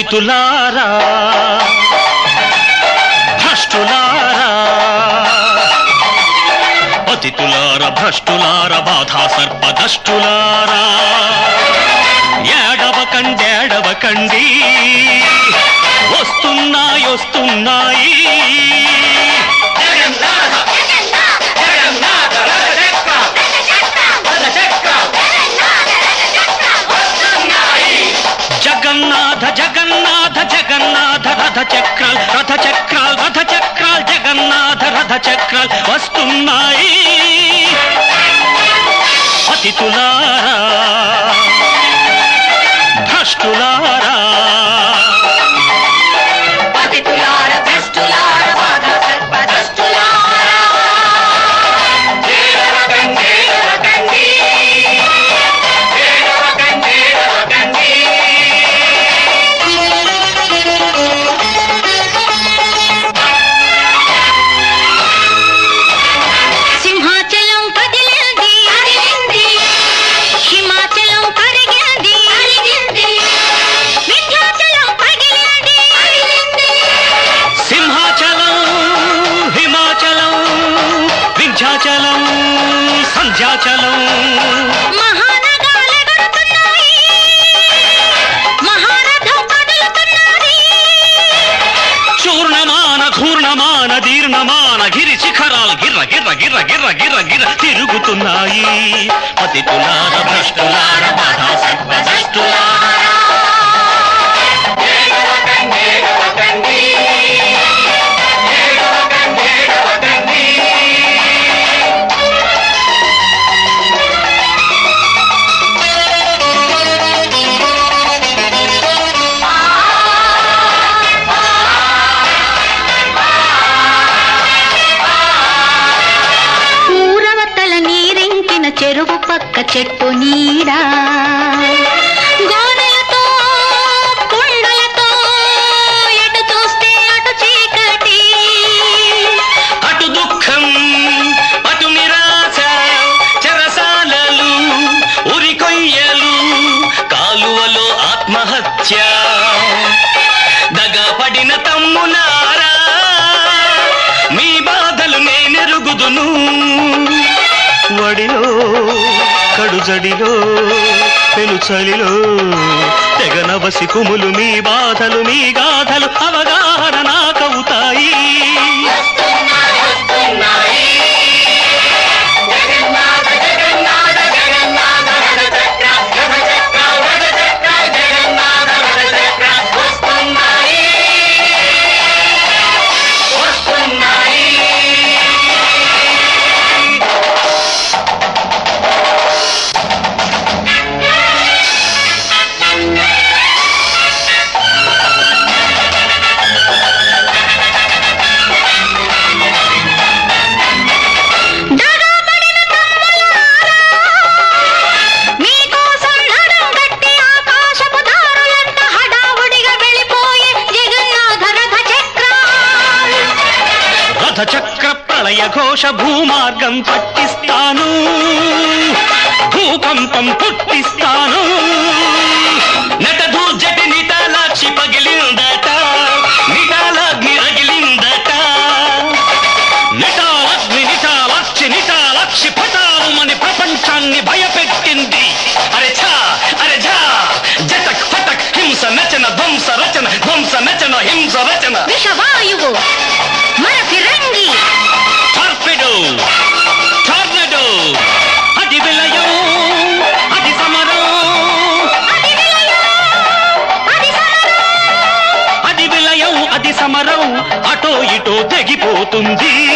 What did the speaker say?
పతితులారా భ్రష్టులారా పతితులార భ్రష్టులార బాధా సర్పదష్టులారా ఏడవకండేడవకండి వస్తున్నాయి వస్తున్నాయి జగన్నాథ జగన్నాథ జగన్నాథ రథ చక్రాల్ రథ చక్రాల్ రథ చక్రాల్ జగన్నాథ రథ చక్రాల్ వస్తున్నాయి పతితులారా భ్రష్టులారా పతితులార భ్రష్టులార బాధ సర్పదష్టులారా ఏడవకండి ఏడవకండి ఏడవకండి ఏడవకండి సింహాచలం కదిలింది కదిలింది హిమాచలం కరిగింది కరిగింది వింధ్యాచలం పగిలింది సింహాచలం హిమాచలం వింధ్యాచలం సంధ్యాచలం మహానగాలెగురుతున్నాయి మహారథం కదులుతున్నది చూర్ణమాన ఘూర్ణమాన దీర్ణమాన గిరి శిఖరాలు గిర్ర గిర్ర గిర్ర గిర్ర గిర్ర గిర్ర తిరుగుతున్నాయి పతితులార భ్రష్టులార బాధా సర్వదష్టులార ఏడవకండి ఏడవకండి ఏడవకండి ఏడవకండి ఊరవతల నీరింకిన చెరువు పక్క చెట్టు నీడా గోనెలతో కుండలతో ఎటు చూస్తే అటు చీకటి అటు దుఃఖం అటు నిరాశ చెరసాలలు ఉరికొయ్యలు కాలువలో ఆత్మహత్య దగపడిన తమ్ములారా మీ బాధలు నేనెరుగుదును వడిలో కడుజడిలో పెనుచలిలో తెగనవసి కుములు మీ బాధలు మీ గాథలు అవగాహన నాకవుతాయి వస్తున్నాయి వస్తున్నాయి జగన్నాథ జగన్నాథ జగన్నాథ రథ చక్ర రథ చక్ర రథ చక్ర జగన్నాథ రథ చక్ర వస్తున్నాయి వస్తున్నాయి దగాపడిన తమ్ములారా, మీకోసం నడుం గట్టి ఆకాశపు దారులంట హడావుడిగా వెళ్ళిపోయే జగన్నాథ రథ చక్రాలు. రథ చక్ర ప్రళయ ఘోష భూమార్గం పట్టిస్తాను భూకంపం పుట్టిస్తాను నటదూర్జటి నిటాలాక్షి పగిలిందట నిటాలాగ్ని రగిలిందట నిటాలగ్ని నిటాలాక్షి నిటాలాక్షి పటాలుమని ప్రపంచాన్ని భయపెట్టింది అరే ఛా అరే ఝా జటక్ ఫటక్ హింస నచన ధ్వంస రచన ధ్వంస నచన హింస రచన విషవాయువు మన ఫిరంగి టార్పెడో టార్నడో అది విలయం అది సమరం అది విలయం, అది సమరం. అది విలయం అది సమరం అటో ఇటో తెగిపోతుంది